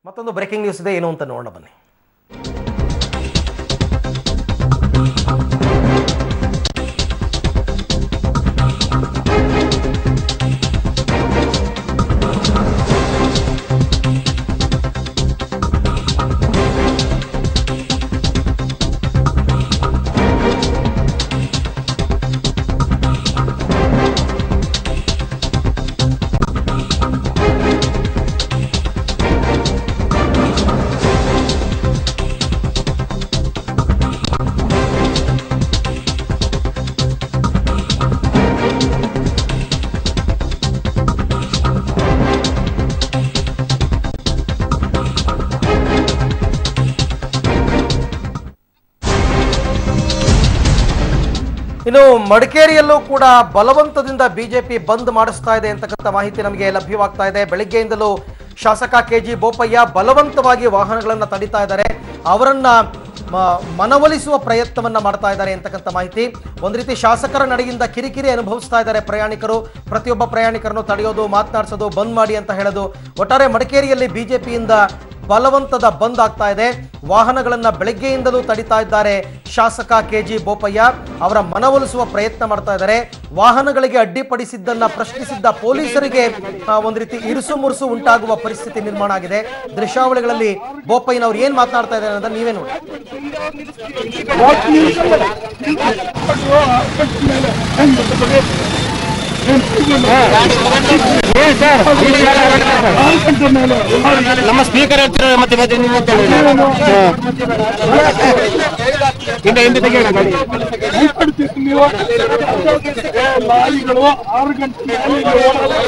ಮತ್ತೊಂದು breaking news ಇದೆ ಏನು ಅಂತ ನೋಡೋಣ ಬನ್ನಿ ಇನ್ನು ಮಡಿಕೇರಿಯಲ್ಲೂ ಕೂಡ ಬಲವಂತದಿಂದ ಬಿಜೆಪಿ ಬಂದ್ ಮಾಡಿಸ್ತಾ ಇದೆ ಅಂತಕ್ಕಂಥ ಮಾಹಿತಿ ನಮಗೆ ಲಭ್ಯವಾಗ್ತಾ ಇದೆ ಬೆಳಿಗ್ಗೆಯಿಂದಲೂ ಶಾಸಕ ಕೆ ಜಿ ಬೋಪಯ್ಯ ಬಲವಂತವಾಗಿ ವಾಹನಗಳನ್ನು ತಡಿತಾ ಇದ್ದಾರೆ ಅವರನ್ನ ಮ- ಮನವೊಲಿಸುವ ಪ್ರಯತ್ನವನ್ನ ಮಾಡ್ತಾ ಇದ್ದಾರೆ ಅಂತಕ್ಕಂಥ ಮಾಹಿತಿ ಒಂದು ರೀತಿ ಶಾಸಕರ ನಡೆಯಿಂದ ಕಿರಿಕಿರಿ ಅನುಭವಿಸ್ತಾ ಇದ್ದಾರೆ ಪ್ರಯಾಣಿಕರು ಪ್ರತಿಯೊಬ್ಬ ಪ್ರಯಾಣಿಕರನ್ನು ತಡೆಯೋದು ಮಾತನಾಡಿಸೋದು ಬಂದ್ ಮಾಡಿ ಅಂತ ಹೇಳೋದು ಒಟ್ಟಾರೆ ಮಡಿಕೇರಿಯಲ್ಲಿ ಬಿಜೆಪಿಯಿಂದ ಬಲವಂತದ ಬಂದ್ ಆಗ್ತಾ ಇದೆ ವಾಹನಗಳನ್ನ ಬೆಳಗ್ಗೆಯಿಂದಲೂ ತಡಿತಾ ಇದ್ದಾರೆ ಶಾಸಕ ಕೆ ಜಿ ಬೋಪಯ್ಯ ಅವರ ಮನವೊಲಿಸುವ ಪ್ರಯತ್ನ ಮಾಡ್ತಾ ಇದ್ದಾರೆ ವಾಹನಗಳಿಗೆ ಅಡ್ಡಿಪಡಿಸಿದ್ದನ್ನ ಪ್ರಶ್ನಿಸಿದ್ದ ಪೊಲೀಸರಿಗೆ ಆ, ಒಂದು ರೀತಿ ಇರುಸು ಮುರುಸು ಉಂಟಾಗುವ ಪರಿಸ್ಥಿತಿ ನಿರ್ಮಾಣ ಆಗಿದೆ ದೃಶ್ಯಾವಳಿಗಳಲ್ಲಿ ಬೋಪಯ್ಯನವ್ರು ಏನ್ ಮಾತನಾಡ್ತಾ ಇದ್ದಾರೆ ಅನ್ನೋದನ್ನ ನೀವೇ ನೋಡಿ ನಮ್ಮ ಸ್ಪೀಕರ್ ಹೇಳ್ತಿರೋ ಮತ್ತೆ ಮತ್ತೆ ನೀವು ಅಂತ ಹೇಳಿ. ಹಿಂದೆ ಹಿಂದೆ ತೆಗಿಯೋಣ ಗಾಡಿ ಲಾರಿಗಳು ಆರು ಗಂಟೆ ಮೇಲೆ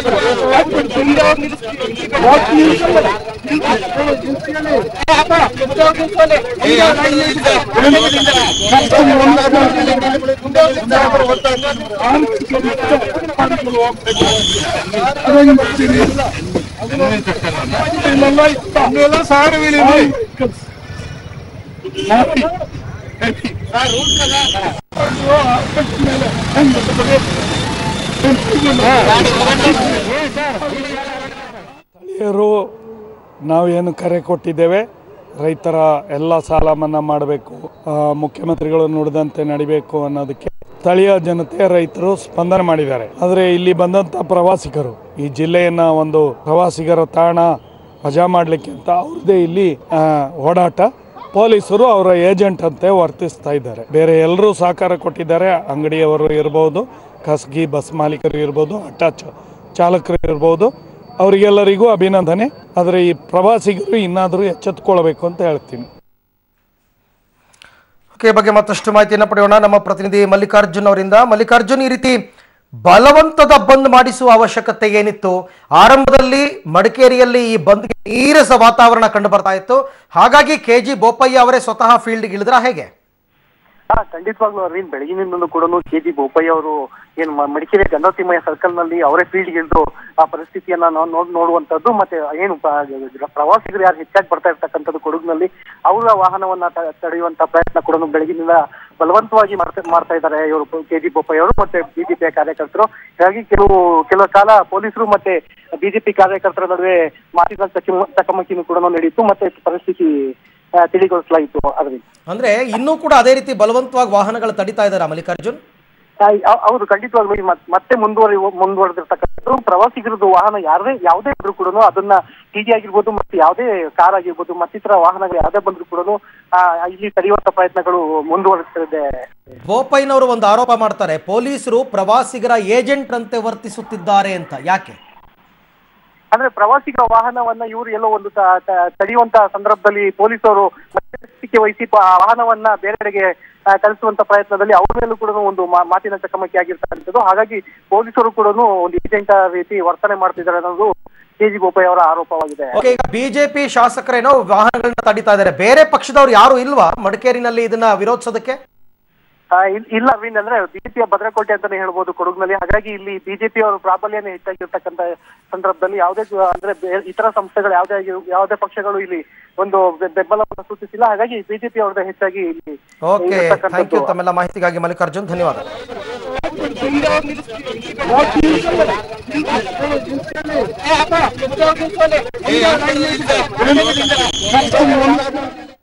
ಅದೆಲ್ಲ ಸಾವಿರ ಮೇಲೆ ಸ್ಥಳೀಯರು ನಾವೇನು ಕರೆ ಕೊಟ್ಟಿದ್ದೇವೆ ರೈತರ ಎಲ್ಲ ಸಾಲ ಮನ್ನಾ ಮಾಡಬೇಕು ಮುಖ್ಯಮಂತ್ರಿಗಳು ನುಡಿದಂತೆ ನಡಿಬೇಕು ಅನ್ನೋದಕ್ಕೆ ಸ್ಥಳೀಯ ಜನತೆ ರೈತರು ಸ್ಪಂದನೆ ಮಾಡಿದ್ದಾರೆ ಆದರೆ ಇಲ್ಲಿ ಬಂದಂಥ ಪ್ರವಾಸಿಗರು ಈ ಜಿಲ್ಲೆಯನ್ನ ಒಂದು ಪ್ರವಾಸಿಗರ ತಾಣ ಮಜಾ ಮಾಡಲಿಕ್ಕೆ ಅಂತ ಅವ್ರದ್ದೇ ಇಲ್ಲಿ ಆ, ಓಡಾಟ ಪೊಲೀಸರು ಅವರ ಏಜೆಂಟ್ ಅಂತೆ ವರ್ತಿಸ್ತಾ ಇದ್ದಾರೆ ಬೇರೆ ಎಲ್ಲರೂ ಸಹಕಾರ ಕೊಟ್ಟಿದ್ದಾರೆ ಅಂಗಡಿಯವರು ಇರ್ಬೋದು ಖಾಸಗಿ ಬಸ್ ಮಾಲೀಕರು ಇರ್ಬೋದು ಆಟೋ ಚ- ಚಾಲಕರು ಇರ್ಬೋದು ಅವರಿಗೆಲ್ಲರಿಗೂ ಅಭಿನಂದನೆ ಆದರೆ ಈ ಪ್ರವಾಸಿಗರು ಇನ್ನಾದರೂ ಎಚ್ಚೆತ್ತುಕೊಳ್ಬೇಕು ಅಂತ ಹೇಳ್ತೀನಿ ಓಕೆ ಈ ಬಗ್ಗೆ ಮತ್ತಷ್ಟು ಮಾಹಿತಿಯನ್ನು ಪಡೆಯೋಣ ನಮ್ಮ ಪ್ರತಿನಿಧಿ ಮಲ್ಲಿಕಾರ್ಜುನ್ ಅವರಿಂದ ಮಲ್ಲಿಕಾರ್ಜುನ್ ಈ ರೀತಿ ಬಲವಂತದ ಬಂದ್ ಮಾಡಿಸುವ ಅವಶ್ಯಕತೆ ಏನಿತ್ತು ಆರಂಭದಲ್ಲಿ ಮಡಿಕೇರಿಯಲ್ಲಿ ಈ ಬಂದ್ಗೆ ನೀರಸ ವಾತಾವರಣ ಕಂಡು ಬರ್ತಾ ಇತ್ತು ಹಾಗಾಗಿ ಕೆ ಜಿ ಬೋಪಯ್ಯ ಅವರೇ ಸ್ವತಃ ಫೀಲ್ಡ್ಗೆ ಇಳಿದ್ರ ಹೇಗೆ ಹಾ ಖಂಡಿತವಾಗ್ಲೂ ಅರವಿಂದ್ ಬೆಳಗಿನಿಂದಲೂ ಕೂಡ ಕೆ ಜಿ ಬೋಪಯ್ಯ ಅವರು ಏನ್ ಮ- ಮಡಿಕೇರಿ ಗಂಗಾತಿಮ್ಮಯ್ಯ ಸರ್ಕಲ್ ನಲ್ಲಿ ಅವರೇ ಫೀಲ್ಡ್ ಇಳಿದು ಆ ಪರಿಸ್ಥಿತಿಯನ್ನ ನಾವು ನೋಡ್ ನೋಡುವಂತದ್ದು ಮತ್ತೆ ಏನು ಪ- ಪ್ರವಾಸಿಗರು ಯಾರು ಹೆಚ್ಚಾಗಿ ಬರ್ತಾ ಇರ್ತಕ್ಕಂಥದ್ದು ಕೊಡಗಿನಲ್ಲಿ ಅವರ ವಾಹನವನ್ನ ತ- ತಡೆಯುವಂತ ಪ್ರಯತ್ನ ಕೂಡ ಬೆಳಗಿನಿಂದ ಬಲವಂತವಾಗಿ ಮಾಡ್ತಾ ಮಾಡ್ತಾ ಇದ್ದಾರೆ ಇವರು ಕೆ ಜಿ ಬೋಪಯ್ಯ ಅವರು ಮತ್ತೆ ಬಿಜೆಪಿಯ ಕಾರ್ಯಕರ್ತರು ಹೀಗಾಗಿ ಕೆಲವು ಕೆಲವು ಕಾಲ ಪೊಲೀಸರು ಮತ್ತೆ ಬಿಜೆಪಿ ಕಾರ್ಯಕರ್ತರ ನಡುವೆ ಮಾತಿನ ಚಕಮ- ಚಕಮಕಿನೂ ಕೂಡ ನಡೀತು ಮತ್ತೆ ಪರಿಸ್ಥಿತಿ ಆ, ತಿಳಿಗೊಳಿಸಲಾಯಿತು ಅರವಿಂದ್ ಅಂದ್ರೆ ಇನ್ನೂ ಕೂಡ ಅದೇ ರೀತಿ ಬಲವಂತವಾಗಿ ವಾಹನಗಳು ತಡಿತಾ ಇದ್ದಾರಾ ಮಲ್ಲಿಕಾರ್ಜುನ್ ಆ, ಹೌ- ಹೌದು ಖಂಡಿತವಾಗ್ಲೂ ಈ ಮತ್- ಮತ್ತೆ ಮುಂದುವರಿ ಮುಂದುವರೆದಿರ್ತಕ್ಕಂಥದ್ದು ಪ್ರವಾಸಿಗರದ್ದು ವಾಹನ ಯಾರದೇ ಯಾವುದೇ ಇದ್ರು ಕೂಡ ಅದನ್ನ ಟಿಡಿ ಆಗಿರ್ಬೋದು ಮತ್ತೆ ಯಾವುದೇ ಕಾರ್ ಆಗಿರ್ಬೋದು ಮತ್ತಿತರ ವಾಹನಗಳು ಯಾವುದೇ ಬಂದ್ರು ಕೂಡ ಇಲ್ಲಿ ತಡೆಯುವಂತ ಪ್ರಯತ್ನಗಳು ಮುಂದುವರಿಸ್ತಿದೆ ಬೋಪಯ್ಯನವರು ಒಂದು ಆರೋಪ ಮಾಡ್ತಾರೆ ಪೊಲೀಸರು ಪ್ರವಾಸಿಗರ ಏಜೆಂಟ್ ಅಂತೆ ವರ್ತಿಸುತ್ತಿದ್ದಾರೆ ಅಂತ ಯಾಕೆ ಅಂದ್ರೆ ಪ್ರವಾಸಿಗರ ವಾಹನವನ್ನ ಇವರು ಎಲ್ಲೋ ಒಂದು ತ- ತ- ತಡೆಯುವಂತ ಸಂದರ್ಭದಲ್ಲಿ ಪೊಲೀಸರು ಮಧ್ಯಸ್ಥಿಕೆ ವಹಿಸಿ ಪ- ಆ ವಾಹನವನ್ನ ಬೇರೆಡೆಗೆ ಆ, ಕಳಿಸುವಂತ ಪ್ರಯತ್ನದಲ್ಲಿ ಅವ್ರ ಮೇಲೂ ಕೂಡ ಒಂದು ಮಾ- ಮಾತಿನ ಚಕಮಕಿ ಆಗಿರ್ತಕ್ಕಂಥದ್ದು ಹಾಗಾಗಿ ಪೊಲೀಸರು ಕೂಡ ಒಂದು ಏಜೆಂಟ್ ರೀತಿ ವರ್ತನೆ ಮಾಡ್ತಿದ್ದಾರೆ ಅನ್ನೋದು ಕೆ ಜಿ ಬೋಪಯ್ಯ ಅವರ ಆರೋಪವಾಗಿದೆ ಓಕೆ ಈಗ ಬಿಜೆಪಿ ಶಾಸಕರೇನೋ ವಾಹನಗಳನ್ನ ತಡಿತಾ ಇದ್ದಾರೆ ಬೇರೆ ಪಕ್ಷದವ್ರು ಯಾರು ಇಲ್ವಾ ಮಡಿಕೇರಿನಲ್ಲಿ ಇದನ್ನ ವಿರೋಧಿಸೋದಕ್ಕೆ ಆ, ಇಲ್- ಇಲ್ಲ ಅರವಿಂದ್ ಅಂದ್ರೆ ಬಿಜೆಪಿಯ ಭದ್ರಕೋಟೆ ಅಂತಾನೆ ಹೇಳ್ಬೋದು ಕೊಡಗಿನಲ್ಲಿ ಹಾಗಾಗಿ ಇಲ್ಲಿ ಬಿಜೆಪಿ ಅವರ ಪ್ರಾಬಲ್ಯನೇ ಹೆಚ್ಚಾಗಿರ್ತಕ್ಕಂಥ ಸಂದರ್ಭದಲ್ಲಿ ಯಾವುದೇ ಜ- ಅಂದ್ರೆ ಬೇ- ಇತರ ಸಂಸ್ಥೆಗಳು ಯಾವುದೇ ಆಗಿ- ಯಾವುದೇ ಪಕ್ಷಗಳು ಇಲ್ಲಿ ಒಂದು ಬೆ- ಬೆಂಬಲವನ್ನು ಸೂಚಿಸಿಲ್ಲ ಹಾಗಾಗಿ ಬಿಜೆಪಿ ಅವ್ರದ್ದು ಹೆಚ್ಚಾಗಿ ಇಲ್ಲಿ ಓಕೆ ಥ್ಯಾಂಕ್ ಯು ಇರ್ತಕ್ಕಂಥದ್ದು. ತಮ್ಮೆಲ್ಲ ಮಾಹಿತಿಗಾಗಿ ಮಲ್ಲಿಕಾರ್ಜುನ್ ಧನ್ಯವಾದ ಏ, ಅಪ್ಪ, ನಿಂತ್ಕೊಳ್ಳಿ.